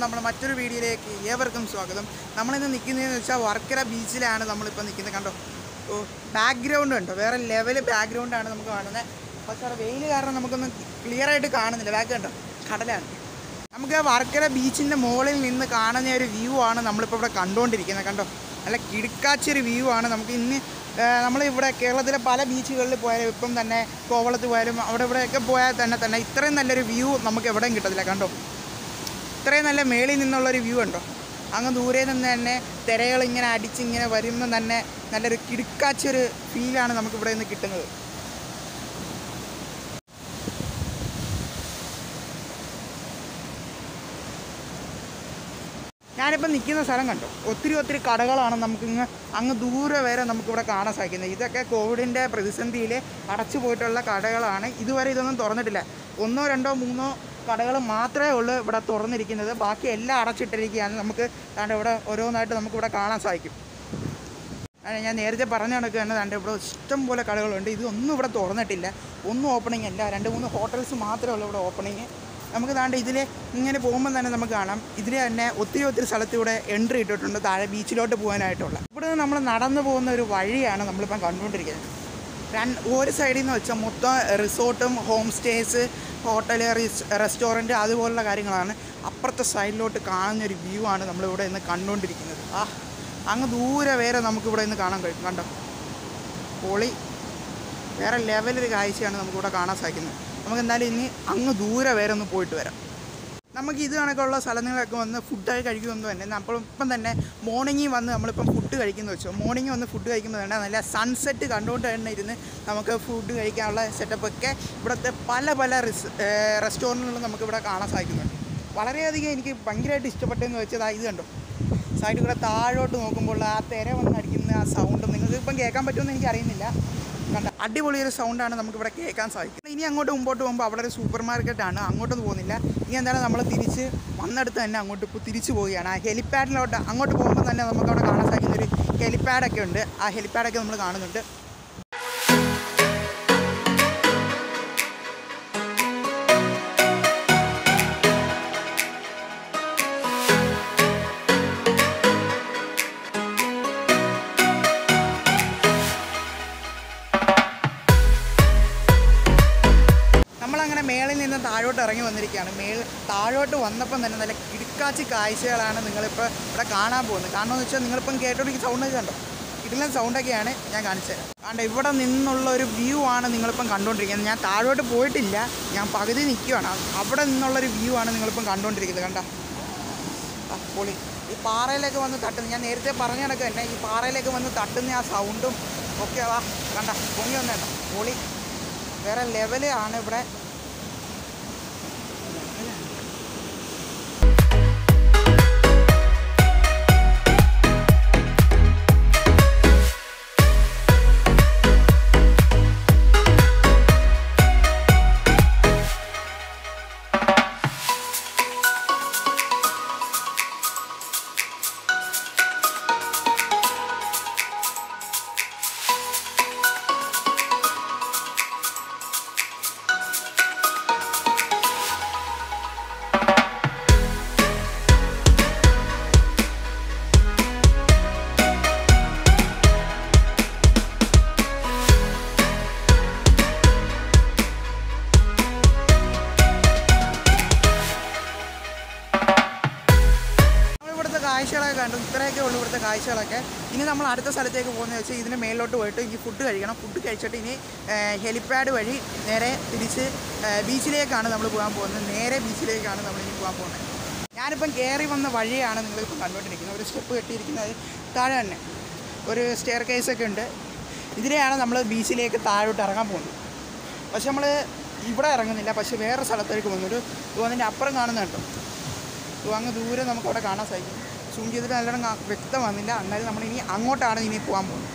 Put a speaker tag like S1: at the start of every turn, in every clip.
S1: നമ്മൾ മറ്റൊരു വീഡിയോയിലേക്ക് ഏവർക്കും സ്വാഗതം നമ്മളിന്ന് നിൽക്കുന്നതെന്ന് വെച്ചാൽ വർക്കല ബീച്ചിലാണ് നമ്മളിപ്പോൾ നിൽക്കുന്നത് കണ്ടോ ഓ ബാക്ക്ഗ്രൗണ്ട് ഉണ്ടോ വേറെ ലെവൽ ബാക്ക്ഗ്രൗണ്ടാണ് നമുക്ക് കാണുന്നത് പക്ഷേ അവിടെ വെയിൽ കാരണം നമുക്കൊന്നും ക്ലിയർ ആയിട്ട് കാണുന്നില്ല ബാക്ക് കണ്ടോ കടലാണ് നമുക്ക് വർക്കല ബീച്ചിൻ്റെ മുകളിൽ നിന്ന് കാണുന്ന ഒരു വ്യൂ ആണ് നമ്മളിപ്പോൾ ഇവിടെ കണ്ടുകൊണ്ടിരിക്കുന്നത് കണ്ടോ നല്ല കിടുക്കാച്ചൊരു വ്യൂ ആണ് നമുക്ക് ഇന്ന് നമ്മളിവിടെ കേരളത്തിലെ പല ബീച്ചുകളിൽ പോയാലും ഇപ്പം തന്നെ കോവളത്ത് പോയാലും അവിടെ ഇവിടെയൊക്കെ പോയാൽ തന്നെ തന്നെ ഇത്രയും നല്ലൊരു വ്യൂ നമുക്ക് എവിടെയും കിട്ടത്തില്ല കണ്ടോ ഇത്രയും നല്ല മേളിൽ നിന്നുള്ളൊരു വ്യൂ ഉണ്ടോ അങ്ങ് ദൂരെ നിന്ന് തന്നെ തിരകൾ ഇങ്ങനെ അടിച്ചിങ്ങനെ വരുമ്പോൾ തന്നെ നല്ലൊരു കിടുക്കാച്ചൊരു ഫീലാണ് നമുക്ക് ഇവിടെ നിന്ന് കിട്ടുന്നത് ഞാനിപ്പോൾ നിൽക്കുന്ന സ്ഥലം കണ്ടോ ഒത്തിരി ഒത്തിരി കടകളാണ് നമുക്കിങ്ങ് അങ്ങ് ദൂരെ വരെ നമുക്കിവിടെ കാണാൻ സാധിക്കുന്നത് ഇതൊക്കെ കോവിഡിൻ്റെ പ്രതിസന്ധിയിൽ അടച്ചു പോയിട്ടുള്ള കടകളാണ് ഇതുവരെ ഇതൊന്നും തുറന്നിട്ടില്ല ഒന്നോ രണ്ടോ മൂന്നോ കടകൾ മാത്രമേ ഉള്ളൂ ഇവിടെ തുറന്നിരിക്കുന്നത് ബാക്കി എല്ലാം അടച്ചിട്ടിരിക്കുകയാണ് നമുക്ക് ദാണ്ട് ഇവിടെ ഓരോന്നായിട്ട് നമുക്കിവിടെ കാണാൻ സാധിക്കും ആണ് ഞാൻ നേരത്തെ പറഞ്ഞ കണക്ക് തന്നെ ദാണ്ട് ഇവിടെ ഇഷ്ടം പോലെ കടകളുണ്ട് ഇതൊന്നും ഇവിടെ തുറന്നിട്ടില്ല ഒന്നും ഓപ്പണിംഗ് അല്ല രണ്ട് മൂന്ന് ഹോട്ടൽസ് മാത്രമേ ഉള്ളൂ ഇവിടെ ഓപ്പണിങ് നമുക്ക് ദാണ്ട് ഇതിൽ ഇങ്ങനെ പോകുമ്പോൾ തന്നെ നമുക്ക് കാണാം ഇതിൽ തന്നെ ഒത്തിരി ഒത്തിരി സ്ഥലത്ത് ഇവിടെ എൻട്രി ഇട്ടിട്ടുണ്ട് താഴെ ബീച്ചിലോട്ട് പോകാനായിട്ടുള്ള ഇവിടെ നിന്ന് നമ്മൾ നടന്നു പോകുന്ന ഒരു വഴിയാണ് നമ്മളിപ്പം കണ്ടുകൊണ്ടിരിക്കുന്നത് രണ്ട് ഒരു സൈഡിൽ നിന്ന് വെച്ചാൽ മൊത്തം റിസോർട്ടും ഹോം സ്റ്റേസ് ഹോട്ടൽ റെസ്റ്റോറൻറ്റ് അതുപോലുള്ള കാര്യങ്ങളാണ് അപ്പുറത്തെ സൈഡിലോട്ട് കാണുന്ന ഒരു വ്യൂ ആണ് നമ്മളിവിടെ ഇന്ന് കണ്ടുകൊണ്ടിരിക്കുന്നത് ആ അങ്ങ് ദൂരെ വരെ നമുക്കിവിടെ ഇന്ന് കാണാൻ കഴിയും കണ്ടോ പൊളി വേറെ ലെവലൊരു കാഴ്ചയാണ് നമുക്കിവിടെ കാണാൻ സാധിക്കുന്നത് നമുക്ക് എന്തായാലും ഇനി അങ്ങ് ദൂരെ വരെ ഒന്ന് പോയിട്ട് വരാം നമുക്ക് ഇത് കണക്കുള്ള സ്ഥലങ്ങളൊക്കെ വന്ന് ഫുഡൊക്കെ കഴിക്കുമെന്ന് തന്നെ നമ്മൾ ഇപ്പം തന്നെ മോർണിംഗിൽ വന്ന് നമ്മളിപ്പം ഫുഡ് കഴിക്കുന്ന വെച്ചോ മോർണിംഗ് വന്ന് ഫുഡ് കഴിക്കുമ്പോൾ തന്നെ നല്ല സൺസെറ്റ് കണ്ടുകൊണ്ട് തന്നെ ഇരുന്ന് നമുക്ക് ഫുഡ് കഴിക്കാനുള്ള സെറ്റപ്പൊക്കെ ഇവിടുത്തെ പല പല റിസ് റെസ്റ്റോറൻറ്റുകളും നമുക്കിവിടെ കാണാൻ സാധിക്കുന്നുണ്ട് വളരെയധികം എനിക്ക് ഭയങ്കരമായിട്ട് ഇഷ്ടപ്പെട്ടതെന്ന് വെച്ചത് ഇത് കണ്ടോ സൈഡിൽ കൂടെ താഴോട്ട് നോക്കുമ്പോൾ ആ തിര വന്ന് അടിക്കുന്ന ആ സൗണ്ടും നിങ്ങൾക്ക് ഇപ്പം കേൾക്കാൻ പറ്റുമെന്ന് എനിക്ക് അറിയുന്നില്ല കണ്ട അടിപൊളി ഒരു സൗണ്ടാണ് നമുക്കിവിടെ കേൾക്കാൻ സാധിക്കുന്നത് ഇനി അങ്ങോട്ട് മുമ്പോട്ട് പോകുമ്പോൾ അവിടെ ഒരു സൂപ്പർ മാർക്കറ്റാണ് അങ്ങോട്ടൊന്നും പോകുന്നില്ല ഇനി എന്തായാലും നമ്മൾ തിരിച്ച് വന്നെടുത്ത് തന്നെ അങ്ങോട്ട് ഇപ്പോൾ തിരിച്ചു പോവുകയാണ് ആ ഹെലിപ്പാഡിലോട്ട് അങ്ങോട്ട് പോകുമ്പോൾ തന്നെ നമുക്ക് അവിടെ കാണാൻ സാധിക്കുന്ന ഒരു ഹെലിപ്പാഡൊക്കെ ഉണ്ട് ആ ഹെലിപ്പാഡൊക്കെ നമ്മൾ കാണുന്നുണ്ട് നമ്മളങ്ങനെ മേളിൽ നിന്ന് താഴോട്ട് ഇറങ്ങി വന്നിരിക്കുകയാണ് മേൾ താഴോട്ട് വന്നപ്പം തന്നെ നല്ല കിടുക്കാച്ചി കാഴ്ചകളാണ് നിങ്ങളിപ്പോൾ ഇവിടെ കാണാൻ പോകുന്നത് കാരണം എന്ന് വെച്ചാൽ നിങ്ങളിപ്പം കേട്ടോണ്ടിരിക്കുന്ന സൗണ്ട് കണ്ടോ ഇതിലും സൗണ്ടൊക്കെയാണ് ഞാൻ കാണിച്ചത് കണ്ട ഇവിടെ നിന്നുള്ള ഒരു വ്യൂ ആണ് നിങ്ങളിപ്പം കണ്ടുകൊണ്ടിരിക്കുന്നത് ഞാൻ താഴോട്ട് പോയിട്ടില്ല ഞാൻ പകുതി നിൽക്കുകയാണ് അവിടെ നിന്നുള്ളൊരു വ്യൂ ആണ് നിങ്ങളിപ്പം കണ്ടുകൊണ്ടിരിക്കുന്നത് കണ്ട ആ, പൊളി ഈ പാറയിലേക്ക് വന്ന് തട്ടുന്ന ഞാൻ നേരത്തെ പറഞ്ഞ കണക്ക് തന്നെ ഈ പാറയിലേക്ക് വന്ന് തട്ടുന്ന ആ സൗണ്ടും ഒക്കെ വാ കണ്ട പൊങ്ങി വന്നേണ്ട പൊളി വേറെ ലെവല് ആണ് ഇവിടെ നമ്മൾ ഇവിടുത്തെ കാഴ്ചകളൊക്കെ കണ്ടു ഇത്രയൊക്കെ ഉള്ളൂ ഇവിടുത്തെ കാഴ്ചകളൊക്കെ ഇനി നമ്മൾ അടുത്ത സ്ഥലത്തേക്ക് പോകുന്നത് വെച്ചാൽ ഇതിന് മേളിലോട്ട് പോയിട്ട് ഇനി ഫുഡ് കഴിക്കണം ഫുഡ് കഴിച്ചിട്ട് ഇനി ഹെലിപ്പാഡ് വഴി നേരെ തിരിച്ച് ആ, ബീച്ചിലേക്കാണ് നമ്മൾ പോകാൻ പോകുന്നത് നേരെ ബീച്ചിലേക്കാണ് നമ്മൾ ഇനി പോകാൻ പോകുന്നത് ഞാനിപ്പം കയറി വന്ന വഴിയാണ് നിങ്ങളിപ്പോൾ കണ്ടുകൊണ്ടിരിക്കുന്നത് ഒരു സ്റ്റെപ്പ് കെട്ടിയിരിക്കുന്നത് താഴെ തന്നെ ഒരു സ്റ്റെയർ കേസൊക്കെ ഉണ്ട് ഇതിലെയാണ് നമ്മൾ ബീച്ചിലേക്ക് താഴോട്ട് ഇറങ്ങാൻ പോകുന്നത് പക്ഷെ നമ്മൾ ഇവിടെ ഇറങ്ങുന്നില്ല പക്ഷെ വേറെ സ്ഥലത്തേക്ക് പോകുന്നു ഒരു അതിൻ്റെ അപ്പുറം കാണുന്നുണ്ടോ അപ്പോൾ അങ്ങ് ദൂരെ നമുക്ക് അവിടെ കാണാൻ സാധിക്കും സൂം ചെയ്തിട്ട് നല്ലോണം കാ- വ്യക്തം വന്നില്ല എന്നാലും നമ്മൾ ഇനി അങ്ങോട്ടാണ് ഇനി പോകാൻ പോകുന്നത്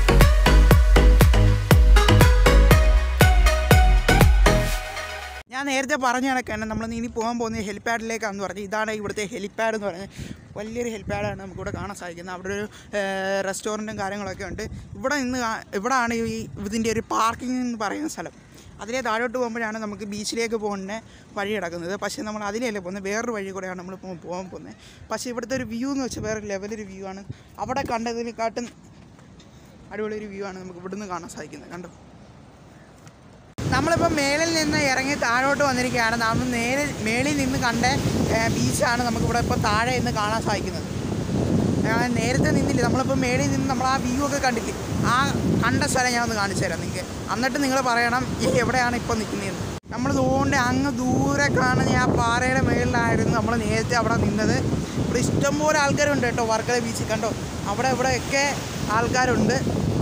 S1: ഞാൻ നേരത്തെ പറഞ്ഞ കണക്ക് തന്നെ നമ്മൾ ഇനി പോകാൻ പോകുന്നത് ഹെലിപ്പാഡിലേക്കാണെന്ന് പറഞ്ഞു ഇതാണ് ഇവിടുത്തെ ഹെലിപ്പാഡ് എന്ന് പറഞ്ഞത് വലിയൊരു ഹെലിപ്പാഡാണ് നമുക്കിവിടെ കാണാൻ സാധിക്കുന്നത് അവിടെ ഒരു റെസ്റ്റോറൻറ്റും കാര്യങ്ങളൊക്കെ ഉണ്ട് ഇവിടെ നിന്ന് കാ- ഇവിടാണ് ഈ ഇതിൻ്റെ ഒരു പാർക്കിംഗ് എന്ന് പറയുന്ന സ്ഥലം അതിലെ താഴോട്ട് പോകുമ്പോഴാണ് നമുക്ക് ബീച്ചിലേക്ക് പോകുന്ന വഴി കിടക്കുന്നത് പക്ഷേ നമ്മൾ അതിലല്ല പോകുന്നത് വേറൊരു വഴി കൂടെയാണ് നമ്മൾ പോ- പോകാൻ പോകുന്നത് പക്ഷേ ഇവിടുത്തെ ഒരു വ്യൂ എന്ന് വെച്ചാൽ വേറെ ലെവലൊരു വ്യൂ ആണ് അവിടെ കണ്ടതിനെക്കാട്ടും അടിപൊളി ഒരു വ്യൂ ആണ് നമുക്ക് ഇവിടുന്ന് കാണാൻ സാധിക്കുന്നത് കണ്ടോ നമ്മളിപ്പോൾ മേളിൽ നിന്ന് ഇറങ്ങി താഴോട്ട് വന്നിരിക്കുകയാണ് നമ്മൾ നേരെ മേളിൽ നിന്ന് കണ്ട ഏഹ്, ബീച്ചാണ് നമുക്കിവിടെ ഇപ്പോൾ താഴെ നിന്ന് കാണാൻ സാധിക്കുന്നത് ഞാൻ നേരത്തെ നിന്നില്ല നമ്മളിപ്പോൾ മേളിൽ നിന്ന് നമ്മൾ ആ വ്യൂ ഒക്കെ കണ്ടില്ലേ ആ കണ്ട സ്ഥലം ഞാൻ ഒന്ന് കാണിച്ചു തരാം നിങ്ങൾക്ക് എന്നിട്ട് നിങ്ങൾ പറയണം ഈ എവിടെയാണ് ഇപ്പോൾ നിൽക്കുന്നതെന്ന് നമ്മൾ അതുകൊണ്ട് അങ്ങ് ദൂരെ കാണുന്ന ആ പാറയുടെ മേളിലായിരുന്നു നമ്മൾ നേരത്തെ അവിടെ നിന്നത് ഇവിടെ ഇഷ്ടംപോലെ ആൾക്കാരുണ്ട് കേട്ടോ വർക്കല ബീച്ചിൽ കണ്ടോ അവിടെ ഇവിടെയൊക്കെ ആൾക്കാരുണ്ട്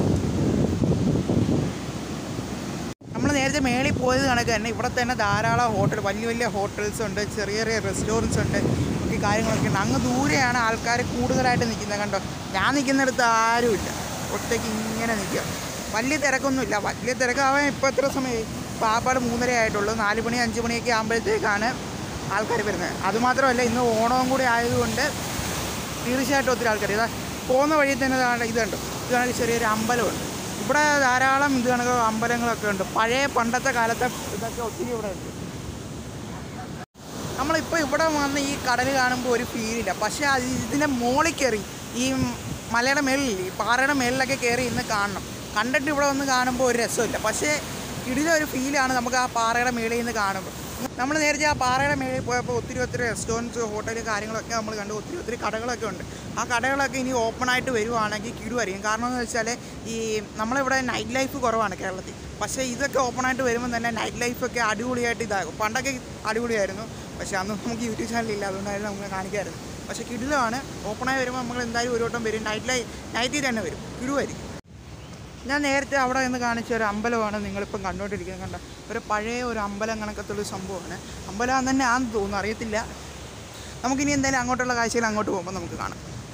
S1: നമ്മൾ നേരത്തെ മേളിൽ പോയത് കണക്ക് തന്നെ ഇവിടെ തന്നെ ധാരാളം ഹോട്ടൽ വലിയ വലിയ ഹോട്ടൽസ് ഉണ്ട് ചെറിയ ചെറിയ റെസ്റ്റോറൻറ്റ്സ് ഉണ്ട് ഒക്കെ കാര്യങ്ങളൊക്കെ ഉണ്ട് അങ്ങ് ദൂരെയാണ് ആൾക്കാർ കൂടുതലായിട്ട് നിൽക്കുന്നത് കണ്ടോ ഞാൻ നിൽക്കുന്നിടത്ത് ആരുമില്ല ഒറ്റയ്ക്ക് ഇങ്ങനെ നിൽക്കുക വലിയ തിരക്കൊന്നുമില്ല വലിയ തിരക്കാവാൻ ഇപ്പോൾ എത്ര സമയമായി ഇപ്പോൾ ആപ്പാട് മൂന്നര ആയിട്ടുള്ളൂ നാല് മണി അഞ്ച് മണിയൊക്കെ ആകുമ്പോഴത്തേക്കാണ് ആൾക്കാർ വരുന്നത് അതുമാത്രമല്ല ഇന്ന് ഓണവും കൂടി ആയതുകൊണ്ട് തീർച്ചയായിട്ടും ഒത്തിരി ആൾക്കാർ ഇതാ പോകുന്ന വഴി തന്നെ ഇതാണ് ഇത് കണ്ടു ഇത് കണക്ക് ചെറിയൊരു അമ്പലമുണ്ട് ഇവിടെ ധാരാളം ഇത് കണക്ക് അമ്പലങ്ങളൊക്കെ ഉണ്ട് പഴയ പണ്ടത്തെ കാലത്തെ ഇതൊക്കെ ഒത്തിരി ഇവിടെ ഉണ്ട് നമ്മളിപ്പോൾ ഇവിടെ വന്ന് ഈ കടൽ കാണുമ്പോൾ ഒരു ഫീലില്ല പക്ഷേ അത് ഇതിൻ്റെ മുകളിൽ കയറി ഈ മലയുടെ മേളിൽ ഈ പാറയുടെ മേളിലൊക്കെ കയറി ഇന്ന് കാണണം കണ്ടിട്ട് ഇവിടെ വന്ന് കാണുമ്പോൾ ഒരു രസമില്ല പക്ഷേ ഇതിലെ ഒരു ഫീലാണ് നമുക്ക് ആ പാറയുടെ മേളിൽ നിന്ന് കാണുമ്പോൾ നമ്മൾ നേരത്തെ ആ പാറയുടെ മേളിൽ പോയപ്പോൾ ഒത്തിരി ഒത്തിരി റെസ്റ്റോറൻറ്റ്സ് ഹോട്ടൽ കാര്യങ്ങളൊക്കെ നമ്മൾ കണ്ടു ഒത്തിരി ഒത്തിരി കടകളൊക്കെ ഉണ്ട് ആ കടകളൊക്കെ ഇനി ഓപ്പൺ ആയിട്ട് വരുവാണെങ്കിൽ കിടുവായിരിക്കും കാരണം എന്ന് വെച്ചാൽ ഈ നമ്മളിവിടെ നൈറ്റ് ലൈഫ് കുറവാണ് കേരളത്തിൽ പക്ഷേ ഇതൊക്കെ ഓപ്പൺ ആയിട്ട് വരുമ്പോൾ തന്നെ നൈറ്റ് ലൈഫൊക്കെ അടിപൊളിയായിട്ട് ഇതാകും പണ്ടൊക്കെ അടിപൊളിയായിരുന്നു പക്ഷേ അന്ന് നമുക്ക് യൂട്യൂബ് ചാനലില്ല അതുകൊണ്ടായിരുന്നു നമുക്ക് കാണിക്കായിരുന്നു പക്ഷേ കിടിലമാണ് ഓപ്പണായി വരുമ്പോൾ നമ്മൾ എന്തായാലും ഒരു വട്ടം വരും നൈറ്റ് ലൈ നൈറ്റിൽ തന്നെ വരും കിടുവായിരിക്കും ഞാൻ നേരത്തെ അവിടെ നിന്ന് കാണിച്ച ഒരു അമ്പലമാണ് നിങ്ങളിപ്പം കണ്ടുകൊണ്ടിരിക്കുന്നത് കണ്ട ഒരു പഴയ ഒരു അമ്പലം കണക്കത്തുള്ള സംഭവമാണ് അമ്പലം തന്നെ ആണെന്ന് തോന്നുന്നു അറിയത്തില്ല നമുക്കിനി എന്തായാലും അങ്ങോട്ടുള്ള കാഴ്ചകൾ അങ്ങോട്ട് പോകുമ്പോൾ നമുക്ക് കാണാം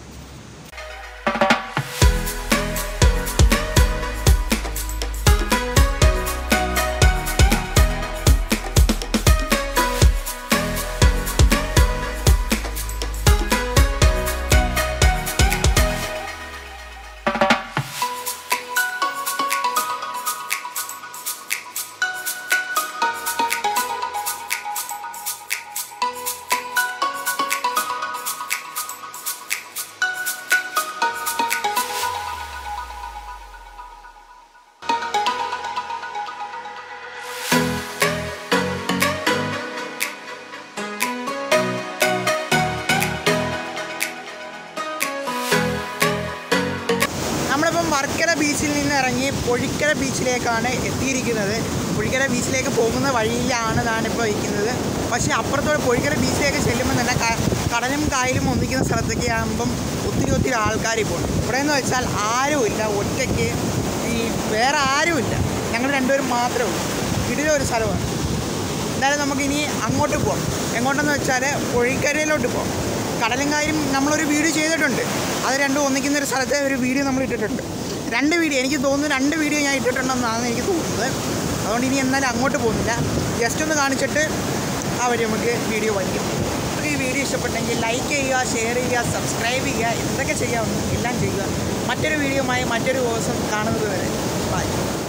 S1: നമ്മളിപ്പം വർക്കല ബീച്ചിൽ നിന്ന് ഇറങ്ങി പൊഴിക്കര ബീച്ചിലേക്കാണ് എത്തിയിരിക്കുന്നത് പൊഴിക്കര ബീച്ചിലേക്ക് പോകുന്ന വഴിയിലാണ് ഞാനിപ്പോൾ ഇരിക്കുന്നത് പക്ഷേ അപ്പുറത്തോടെ പൊഴിക്കര ബീച്ചിലേക്ക് ചെല്ലുമ്പോൾ തന്നെ ക- കടലും കായലും ഒന്നിക്കുന്ന സ്ഥലത്തൊക്കെ ആകുമ്പം ഒത്തിരി ഒത്തിരി ആൾക്കാർ ഇപ്പോൾ ഉണ്ട് ഇവിടെ എന്ന് വെച്ചാൽ ആരുമില്ല ഒറ്റയ്ക്ക് ഈ വേറെ ആരുമില്ല ഞങ്ങൾ രണ്ടുപേരും മാത്രമേ ഉള്ളൂ ഇതിലൊരു സ്ഥലമാണ് എന്തായാലും നമുക്കിനി അങ്ങോട്ട് പോകാം എങ്ങോട്ടെന്ന് വെച്ചാൽ പൊഴിക്കരയിലോട്ട് പോകാം കടലും കാര്യം നമ്മളൊരു വീഡിയോ ചെയ്തിട്ടുണ്ട് അത് രണ്ടും ഒന്നിക്കുന്ന ഒരു സ്ഥലത്തെ ഒരു വീഡിയോ നമ്മൾ ഇട്ടിട്ടുണ്ട് രണ്ട് വീഡിയോ എനിക്ക് തോന്നുന്നു രണ്ട് വീഡിയോ ഞാൻ ഇട്ടിട്ടുണ്ടെന്നാണ് എനിക്ക് തോന്നുന്നത് അതുകൊണ്ട് ഇനി എന്നാലും അങ്ങോട്ട് പോകുന്നില്ല ജസ്റ്റ് ഒന്ന് കാണിച്ചിട്ട് ആ വഴി നമുക്ക് വീഡിയോ വഹിക്കും നിങ്ങൾക്ക് ഈ വീഡിയോ ഇഷ്ടപ്പെട്ടെങ്കിൽ ലൈക്ക് ചെയ്യുക ഷെയർ ചെയ്യുക സബ്സ്ക്രൈബ് ചെയ്യുക എന്തൊക്കെ ചെയ്യാമെന്ന് എല്ലാം ചെയ്യുക മറ്റൊരു വീഡിയോയുമായി മറ്റൊരു ദിവസം കാണുന്നത് വരെ ബൈ